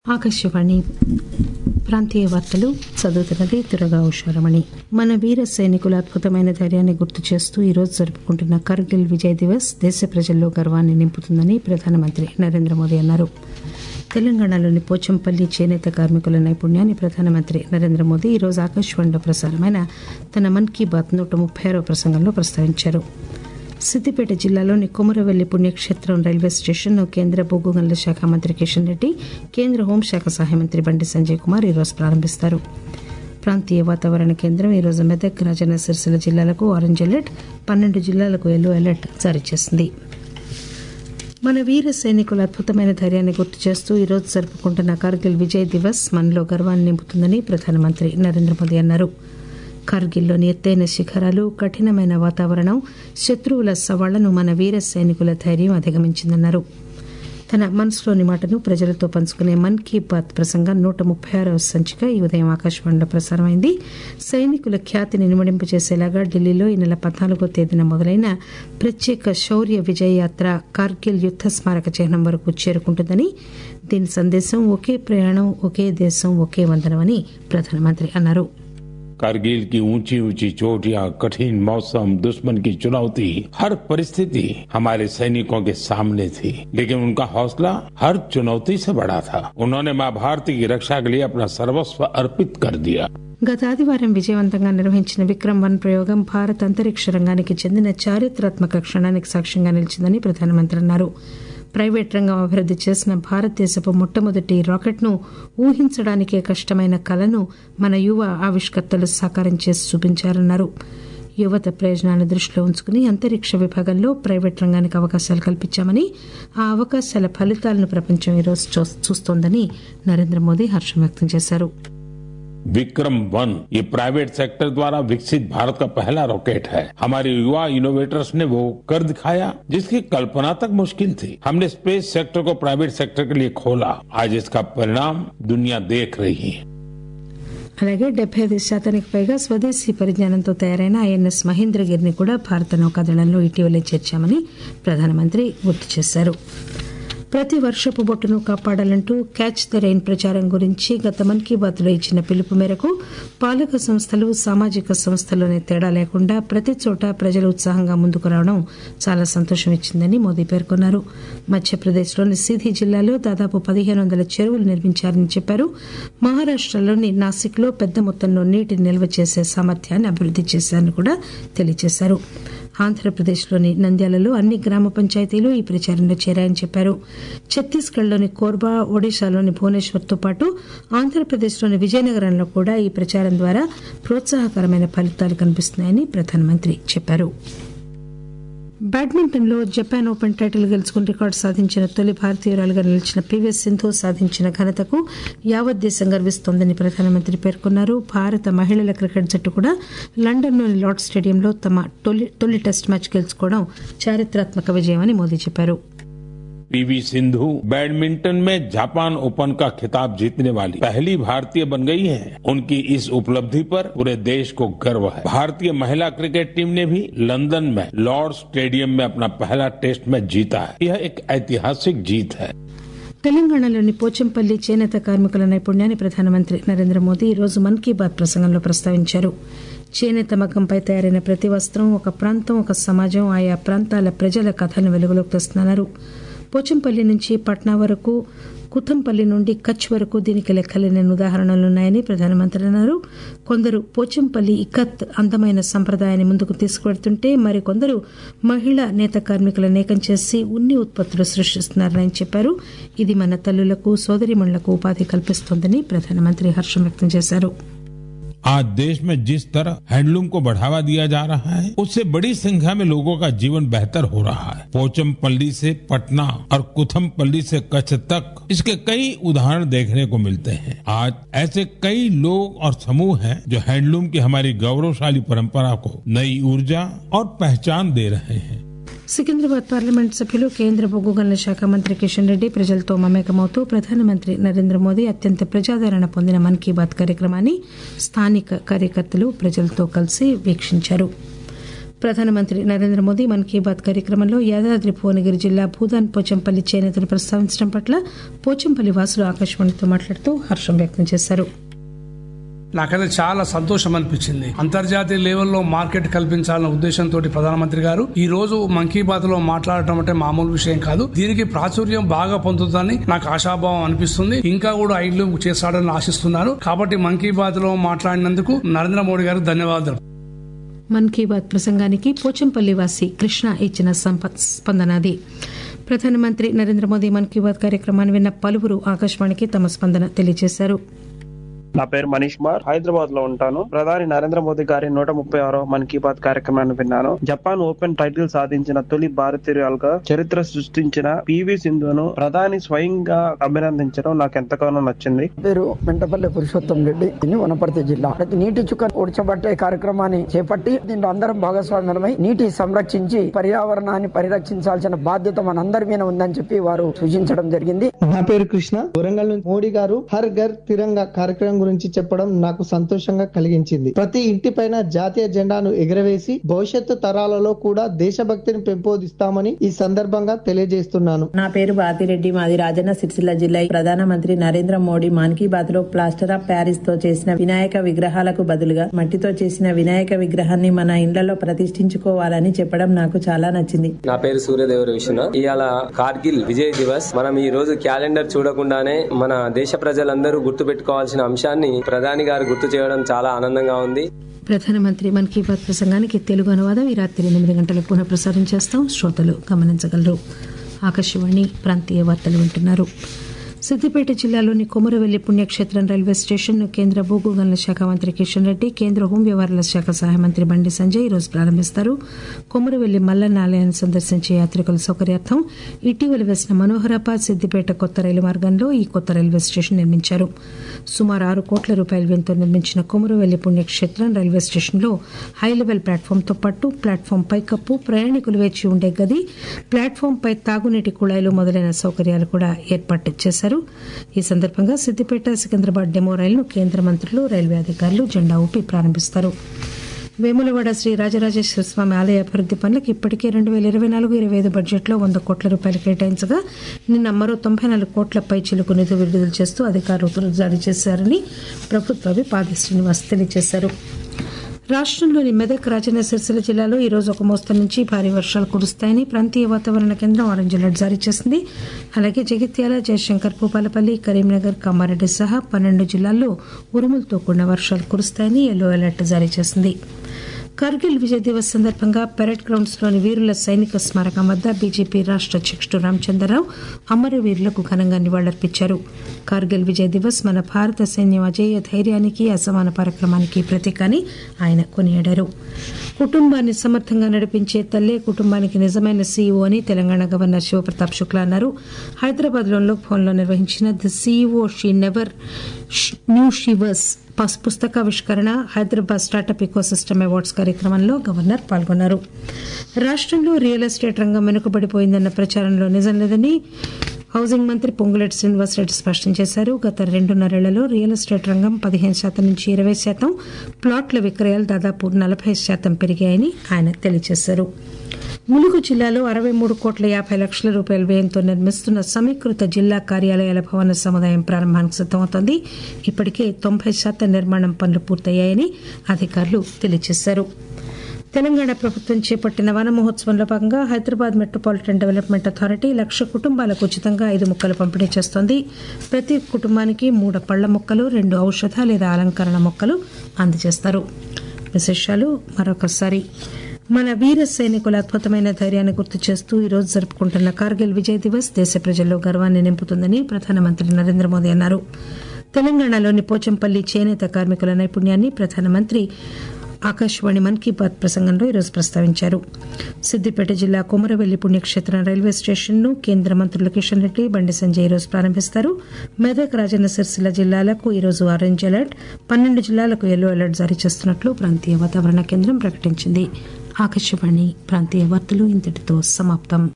ఆకాశవాణి ప్రాంతీయ వార్తలు చదువుతున్నది దురగా ఉషారమణి మన వీర సైనికుల అద్భుతమైన ధైర్యాన్ని గుర్తు చేస్తూ ఈ రోజు జరుపుకుంటున్న కార్గిల్ విజయ్ దివస్ దేశ ప్రజల్లో గర్వాన్ని నింపుతుందని ప్రధానమంత్రి నరేంద్ర మోదీ అన్నారు తెలంగాణలోని పోచంపల్లి చేనేత కార్మికుల నైపుణ్యాన్ని ప్రధానమంత్రి నరేంద్ర మోదీ ఈ రోజు ఆకాశవాణిలో ప్రసారమైన తన మన్ కీ బాత్ నూట ముప్పై ఆరో ప్రసంగంలో ప్రస్తావించారు సిద్దిపేట జిల్లాలోని కొమరవెల్లి పుణ్యక్షేత్రం రైల్వే స్టేషన్ను కేంద్ర బొగ్గు గనుల శాఖ మంత్రి కిషన్ రెడ్డి కేంద్ర హోంశాఖ సహాయ మంత్రి బండి సంజయ్ కుమార్ ఈరోజు ప్రారంభిస్తారు ప్రాంతీయ వాతావరణ కేంద్రం ఈరోజు మెదక్ రాజన్న సిరిసిల్ల జిల్లాలకు ఆరెంజ్ అలర్ట్ పన్నెండు జిల్లాలకు ఎల్లో అలర్ట్ జారీ చేసింది మన వీర సైనికుల అద్భుతమైన ధైర్యాన్ని గుర్తు చేస్తూ ఈ రోజు జరుపుకుంటున్న కార్గిల్ విజయ్ దివస్ మనలో గర్వాన్ని నింపుతుందని ప్రధానమంత్రి నరేంద్ర మోదీ అన్నారు కార్గిల్లోని ఎత్తైన శిఖరాలు కఠినమైన వాతావరణం శత్రువుల సవాళ్లను మన వీర సైనికుల ధైర్యం అధిగమించిందన్నారు తన మనసులోని మాటను ప్రజలతో పంచుకునే మన్ కీ బాత్ ప్రసంగం నూట ముప్పై ఆరవ సంచిక ఈ ఉదయం ఆకాశవాణిలో ప్రసారమైంది సైనికుల ఖ్యాతిని నిమడింపు చేసేలాగా ఢిల్లీలో ఈ నెల పద్నాలుగో తేదీన మొదలైన ప్రత్యేక శౌర్య విజయ యాత్ర కార్గిల్ యుద్ద స్మారక చిహ్నం వరకు చేరుకుంటుందని దీని సందేశం ఒకే ప్రయాణం ఒకే దేశం ఒకే వందనమని ప్రధానమంత్రి అన్నారు कारगिल की ऊंची ऊंची चोटियां कठिन मौसम दुश्मन की चुनौती हर परिस्थिति हमारे सैनिकों के सामने थी लेकिन उनका हौसला हर चुनौती से बड़ा था उन्होंने मां भारती की रक्षा के लिए अपना सर्वस्व अर्पित कर दिया గత ఆదివారం విజయవంతంగా నిర్వహించిన విక్రమ్ వన్ ప్రయోగం భారత అంతరిక్ష రంగానికి చెందిన చారిత్రాత్మక క్షణానికి సాక్ష్యంగా నిలిచిందని ప్రధానమంత్రి అన్నారు ప్రైవేట్ రంగం అభివృద్ది చేసిన భారతదేశపు మొట్టమొదటి రాకెట్ ను ఊహించడానికే కష్టమైన కలను మన యువ ఆవిష్కర్తలు సాకారం చేసి చూపించారన్నారు యువత ప్రయోజనాలను దృష్టిలో ఉంచుకుని అంతరిక్ష విభాగంలో ప్రైవేట్ రంగానికి అవకాశాలు కల్పించామని ఆ అవకాశాల ఫలితాలను ప్రపంచం ఈరోజు చూస్తోందని నరేంద్ర మోదీ హర్షం వ్యక్తం చేశారు विक्रम वन ये प्राइवेट सेक्टर द्वारा विकसित भारत का पहला रॉकेट है हमारे युवा इनोवेटर्स ने वो कर दिखाया जिसकी कल्पना तक मुश्किल थी हमने स्पेस सेक्टर को प्राइवेट सेक्टर के लिए खोला आज इसका परिणाम दुनिया देख रही है అలాగే డెబ్బై ఐదు శాతానికి పైగా స్వదేశీ పరిజ్ఞానంతో తయారైన ఐఎన్ఎస్ మహేంద్రగిరిని కూడా భారత నౌకాదళంలో ఇటీవలే చేర్చామని ప్రధానమంత్రి గుర్తు చేశారు ప్రతి వర్షపు బొట్టును కాపాడాలంటూ క్యాచ్ ద రెయిన్ ప్రచారం గురించి గత మన్ కీ బాత్ లో ఇచ్చిన పిలుపు మేరకు పాలక సంస్థలు సామాజిక సంస్థల్లోనే తేడా లేకుండా ప్రతి చోట ప్రజలు ఉత్సాహంగా ముందుకు రావడం చాలా సంతోషం ఇచ్చిందని మోదీ పేర్కొన్నారు మధ్యప్రదేశ్లోని సీధీ జిల్లాలో దాదాపు పదిహేను వందల చెరువులు నిర్మించారని చెప్పారు మహారాష్టలోని నాసిక్ లో పెద్ద మొత్తంలో నీటిని నిల్వ చేసే సామర్థ్యాన్ని అభివృద్ది చేశారని కూడా తెలియజేశారు ఆంధ్రప్రదేశ్లోని నంద్యాలలో అన్ని గ్రామ పంచాయతీలు ఈ ప్రచారంలో చేరాయని చెప్పారు ఛత్తీస్గఢ్లోని కోర్బా ఒడిశాలోని భువనేశ్వర్తో పాటు ఆంధ్రప్రదేశ్లోని విజయనగరంలో కూడా ఈ ప్రచారం ద్వారా ప్రోత్సాహకరమైన ఫలితాలు కనిపిస్తున్నాయని ప్రధానమంత్రి చెప్పారు బ్యాడ్మింటన్ లో జపాన్ ఓపెన్ టైటిల్ గెలుచుకుని రికార్డు సాధించిన తొలి భారతీయురాలుగా నిలిచిన పివి సింధు సాధించిన ఘనతకు యావత్ దేశం గర్విస్తోందని ప్రధానమంత్రి పేర్కొన్నారు భారత మహిళల క్రికెట్ జట్టు కూడా లండన్లోని లార్డ్ స్టేడియంలో తమ తొలి తొలి టెస్ట్ మ్యాచ్ గెలుచుకోవడం చారిత్రాత్మక విజయమని మోదీ చెప్పారు पीवी सिंधु बैडमिंटन में जापान ओपन का खिताब जीतने वाली पहली भारतीय बन गई हैं। उनकी इस उपलब्धि पर पूरे देश को गर्व है भारतीय महिला क्रिकेट टीम ने भी लंदन में लॉर्ड स्टेडियम में अपना पहला टेस्ट मैच जीता है यह एक ऐतिहासिक जीत है తెలంగాణలోని పోచంపల్లి చేనేత కార్మికుల నైపుణ్యాన్ని ప్రధానమంత్రి నరేంద్ర మోదీ ఈ రోజు మన్ కీ బాత్ ప్రసంగంలో ప్రస్తావించారు చేనేత మగ్గంపై తయారైన ప్రతి వస్త్రం ఒక ప్రాంతం ఒక సమాజం ఆయా ప్రాంతాల ప్రజల కథలను వెలుగులోకి తెస్తున్నారు పోచంపల్లి నుంచి పట్నా వరకు కుతంపల్లి నుండి కచ్ వరకు దీనికి లెక్కలేని ఉదాహరణలున్నాయని ప్రధానమంత్రి అన్నారు కొందరు పోచంపల్లి ఇకత్ అందమైన సంప్రదాయాన్ని ముందుకు తీసుకువెడుతుంటే మరికొందరు మహిళా నేత కార్మికులను ఏకం చేసి ఉన్ని ఉత్పత్తులు సృష్టిస్తున్నారని చెప్పారు ఇది మన తల్లులకు సోదరిమణులకు ఉపాధి కల్పిస్తోందని ప్రధానమంత్రి హర్షం వ్యక్తం చేశారు आज देश में जिस तरह हैंडलूम को बढ़ावा दिया जा रहा है उससे बड़ी संख्या में लोगों का जीवन बेहतर हो रहा है पोचमपल्ली से पटना और कुथमपल्ली से कच्छ तक इसके कई उदाहरण देखने को मिलते हैं आज ऐसे कई लोग और समूह हैं जो हैंडलूम की हमारी गौरवशाली परंपरा को नई ऊर्जा और पहचान दे रहे हैं సికింద్రాబాద్ పార్లమెంట్ సభ్యులు కేంద్ర బొగ్గు గనుల శాఖ మంత్రి కిషన్ రెడ్డి ప్రజలతో మమేకమవుతూ ప్రధానమంత్రి నరేంద్ర మోదీ అత్యంత ప్రజాదరణ పొందిన మన్ కీ బాత్ కార్యక్రమాన్ని స్థానిక కార్యకర్తలు ప్రజలతో కలిసి వీక్షించారు ప్రధానమంత్రి నరేంద్ర మోదీ మన్ కీ బాత్ కార్యక్రమంలో యాదాద్రి భువనగిరి జిల్లా భూదాన్ పోచంపల్లి చేనేతను ప్రస్తావించడం పట్ల పోచంపల్లి వాసులు ఆకాశవాణితో మాట్లాడుతూ హర్షం వ్యక్తం చేశారు నాకైతే చాలా సంతోషం అనిపించింది అంతర్జాతీయ లెవెల్లో మార్కెట్ కల్పించాలన్న ఉద్దేశంతో ప్రధానమంత్రి గారు ఈ రోజు మన్ కీ బాత్ లో మాట్లాడటం అంటే మామూలు విషయం కాదు దీనికి ప్రాచుర్యం బాగా పొందుతుందని నాకు ఆశాభావం అనిపిస్తుంది ఇంకా కూడా ఐడ్లు చేస్తాడని ఆశిస్తున్నాను కాబట్టి మన్ కీ బాత్ లో మాట్లాడినందుకు నరేంద్ర మోడీ గారికి ధన్యవాదాలు మన్ కీ బాత్ ప్రసంగానికి పోచంపల్లి వాసి కృష్ణ ఇచ్చిన సంప- స్పందనాది ప్రధానమంత్రి నరేంద్ర మోదీ మన్ కీ బాత్ కార్యక్రమాన్ని విన్న పలువురు ఆకాశవాణికి తమ స్పందన తెలియజేశారు నా పేరు మనీష్ కుమార్ హైదరాబాద్ లో ఉంటాను ప్రధాని నరేంద్ర మోదీ గారి నూట ముప్పై ఆరో మన్ కీ బాత్ కార్యక్రమాన్ని విన్నాను జపాన్ ఓపెన్ టైటిల్ సాధించిన తొలి భారతీయురాలుగా చరిత్ర సృష్టించిన పివి సింధును ప్రధాని స్వయంగా అభినందించడం నాకు ఎంతగానో నచ్చింది పేరు మెంటపల్లి పురుషోత్తం రెడ్డి ఇది వనపర్తి జిల్లా ప్రతి నీటి చుక్క ఉడచబట్టే కార్యక్రమాన్ని చేపట్టి దీంట్లో అందరం భాగస్వామ్యమై నీటి సంరక్షించి పర్యావరణాన్ని పరిరక్షించాల్సిన బాధ్యత మనందరి మీద ఉందని చెప్పి వారు సూచించడం జరిగింది నా పేరు కృష్ణ వరంగల్ నుంచి మోడీ గారు హర్ ఘర్ తిరంగా కార్యక్రమం గురించి చెప్పడం నాకు సంతోషంగా కలిగించింది ప్రతి ఇంటి పైన జాతీయ జెండాను ఎగరవేసి భవిష్యత్తు తరాలలో కూడా దేశభక్తిని పెంపొందిస్తామని ఈ సందర్భంగా తెలియజేస్తున్నాను నా పేరు భారతిరెడ్డి మాది రాజన్న సిరిసిల్ల జిల్లా ప్రధానమంత్రి నరేంద్ర మోడీ మన్ కీ బాత్ లో ప్లాస్టర్ ఆఫ్ ప్యారిస్ తో చేసిన వినాయక విగ్రహాలకు బదులుగా మట్టితో చేసిన వినాయక విగ్రహాన్ని మన ఇండ్లలో ప్రతిష్ఠించుకోవాలని చెప్పడం నాకు చాలా నచ్చింది నా పేరు సూర్యదేవర విష్ణు ఇవాళ కార్గిల్ విజయ్ దివస్ మనం ఈ రోజు క్యాలెండర్ చూడకుండానే మన దేశ ప్రజలందరూ గుర్తు పెట్టుకోవాల్సిన అంశాన్ని ప్రధాని గారు గుర్తు చేయడం చాలా ఆనందంగా ఉంది ప్రధానమంత్రి మన్ కీ బాత్ ప్రసంగానికి తెలుగు అనువాదం ఈ రాత్రి ఎనిమిది గంటలకు పునః ప్రసారం చేస్తాం శ్రోతలు గమనించగలరు ఆకాశవాణి ప్రాంతీయ వార్తలు వింటున్నారు సిద్దిపేట జిల్లాలోని కొమరవెల్లి పుణ్యక్షేత్రం రైల్వే స్టేషన్ను కేంద్ర భూగు గనుల శాఖ మంత్రి కిషన్ రెడ్డి కేంద్ర హోం వ్యవహారాల శాఖ సహాయ మంత్రి బండి సంజయ్ ఈరోజు ప్రారంభిస్తారు కొమరవెల్లి మల్లన్న ఆలయాన్ని సందర్శించే యాత్రికుల సౌకర్యార్థం ఇటీవల వేసిన మనోహరాబాద్ సిద్దిపేట కొత్త రైలు మార్గంలో ఈ కొత్త రైల్వే స్టేషన్ నిర్మించారు సుమారు ఆరు కోట్ల రూపాయల వ్యయంతో నిర్మించిన కొమరవెల్లి పుణ్యక్షేత్రం రైల్వే స్టేషన్లో హై లెవెల్ ప్లాట్ఫామ్తో పాటు ప్లాట్ఫామ్ పైకప్పు ప్రయాణికులు వేచి ఉండే గది ప్లాట్ఫామ్ పై తాగునీటి కుళాయిలు మొదలైన సౌకర్యాలు కూడా ఏర్పాటు చేశారు ఈ సందర్భంగా సిద్దిపేట సికింద్రాబాద్ డెమో రైలును కేంద్ర మంత్రులు రైల్వే అధికారులు జెండా ఊపి ప్రారంభిస్తారు వేములవాడ శ్రీ రాజరాజేశ్వర స్వామి ఆలయ అభివృద్ది పనులకు ఇప్పటికే రెండు వేల ఇరవై నాలుగు ఇరవై ఐదు బడ్జెట్లో వంద కోట్ల రూపాయలు కేటాయించగా నిన్న మరో తొంభై నాలుగు కోట్ల పై చిలుకు నిధులు విడుదల చేస్తూ అధికారులు ఉత్తర్వులు జారీ చేశారని ప్రభుత్వ విప్ ఆది శ్రీనివాస్ తెలియజేశారు రాష్ట్రంలోని మెదక్ రాజన్న సిరిసిల్ల జిల్లాలో ఈ రోజు ఒక మోస్తరు నుంచి భారీ వర్షాలు కురుస్తాయని ప్రాంతీయ వాతావరణ కేంద్రం ఆరెంజ్ అలర్ట్ జారీ చేసింది అలాగే జగిత్యాల జయశంకర్ భూపాలపల్లి కరీంనగర్ కామారెడ్డి సహా పన్నెండు జిల్లాల్లో ఉరుములతో కూడిన వర్షాలు కురుస్తాయని ఎల్లో అలర్ట్ జారీ చేసింది కార్గిల్ విజయ్ దివస్ సందర్భంగా పెరేడ్ గ్రౌండ్స్ లోని వీరుల సైనిక స్మారకం వద్ద బీజేపీ రాష్ట అధ్యక్షుడు రామచంద్రరావు అమరవీరులకు ఘనంగా నివాళులర్పించారు కార్గిల్ విజయ్ దివస్ మన భారత సైన్యం అజేయ ధైర్యానికి అసమాన పరాక్రమానికి ప్రతీక అని ఆయన కొనియాడారు కుటుంబాన్ని సమర్థంగా నడిపించే తల్లే కుటుంబానికి నిజమైన సీఈఓ అని తెలంగాణ గవర్నర్ శివప్రతాప్ శుక్లా అన్నారు హైదరాబాద్ లో లోక్ భవన్ లో నిర్వహించిన the CEO she never knew షీవర్స్ పస్ పుస్తకావిష్కరణ హైదరాబాద్ స్టార్టప్ ఇకోసిస్టమ్ అవార్డ్స్ కార్యక్రమంలో గవర్నర్ పాల్గొన్నారు రాష్ట్రంలో రియల్ ఎస్టేట్ రంగం వెనుకబడిపోయిందన్న ప్రచారంలో నిజం లేదని హౌసింగ్ మంత్రి పొంగులేటి శ్రీనివాసరెడ్డి స్పష్టం చేశారు గత రెండున్నరేళ్లలో రియల్ ఎస్టేట్ రంగం పదిహేను శాతం నుంచి ఇరవై శాతం ప్లాట్ల విక్రయాలు దాదాపు నలభై శాతం పెరిగాయని ఆయన తెలియజేశారు ములుగు జిల్లాలో అరవై మూడు కోట్ల యాభై లక్షల రూపాయల వ్యయంతో నిర్మిస్తున్న సమీకృత జిల్లా కార్యాలయాల భవన సముదాయం ప్రారంభానికి సిద్దమవుతోంది ఇప్పటికే తొంభై శాతం నిర్మాణం పనులు పూర్తయ్యాయని అధికారులు తెలియజేశారు తెలంగాణ ప్రభుత్వం చేపట్టిన వన మహోత్సవంలో భాగంగా హైదరాబాద్ మెట్రోపాలిటన్ డెవలప్మెంట్ అథారిటీ లక్ష కుటుంబాలకు ఉచితంగా ఐదు మొక్కలు పంపిణీ చేస్తోంది ప్రతి కుటుంబానికి మూడు పళ్ల మొక్కలు రెండు ఔషధ లేదా అలంకరణ మొక్కలు అందజేస్తారు విశేషాలు మరొకసారి మన వీర సైనికుల అద్భుతమైన ధైర్యాన్ని గుర్తు చేస్తూ ఈ రోజు జరుపుకుంటున్న కార్గిల్ విజయ్ దివస్ దేశ ప్రజల్లో గర్వాన్ని నింపుతుందని ప్రధానమంత్రి నరేంద్ర మోదీ అన్నారు తెలంగాణలోని పోచంపల్లి చేనేత కార్మికుల నైపుణ్యాన్ని ప్రధానమంత్రి ఆకాశవాణి మన్ కీ బాత్ ప్రసంగంలో ఈరోజు ప్రస్తావించారు సిద్దిపేట జిల్లా కొమరవెల్లి పుణ్యక్షేత్రం రైల్వే స్టేషన్ను కేంద్ర మంత్రులు కిషన్ రెడ్డి బండి సంజయ్ ఈరోజు ప్రారంభిస్తారు మెదక్ రాజన్న సిరిసిల్ల జిల్లాలకు ఈరోజు ఆరెంజ్ అలర్ట్ పన్నెండు జిల్లాలకు ఎల్లో అలర్ట్ జారీ చేస్తున్నట్లు ప్రాంతీయ వాతావరణ కేంద్రం ప్రకటించింది ఆకాశవాణి ప్రాంతీయ వార్తలు ఇంతటితో సమాప్తం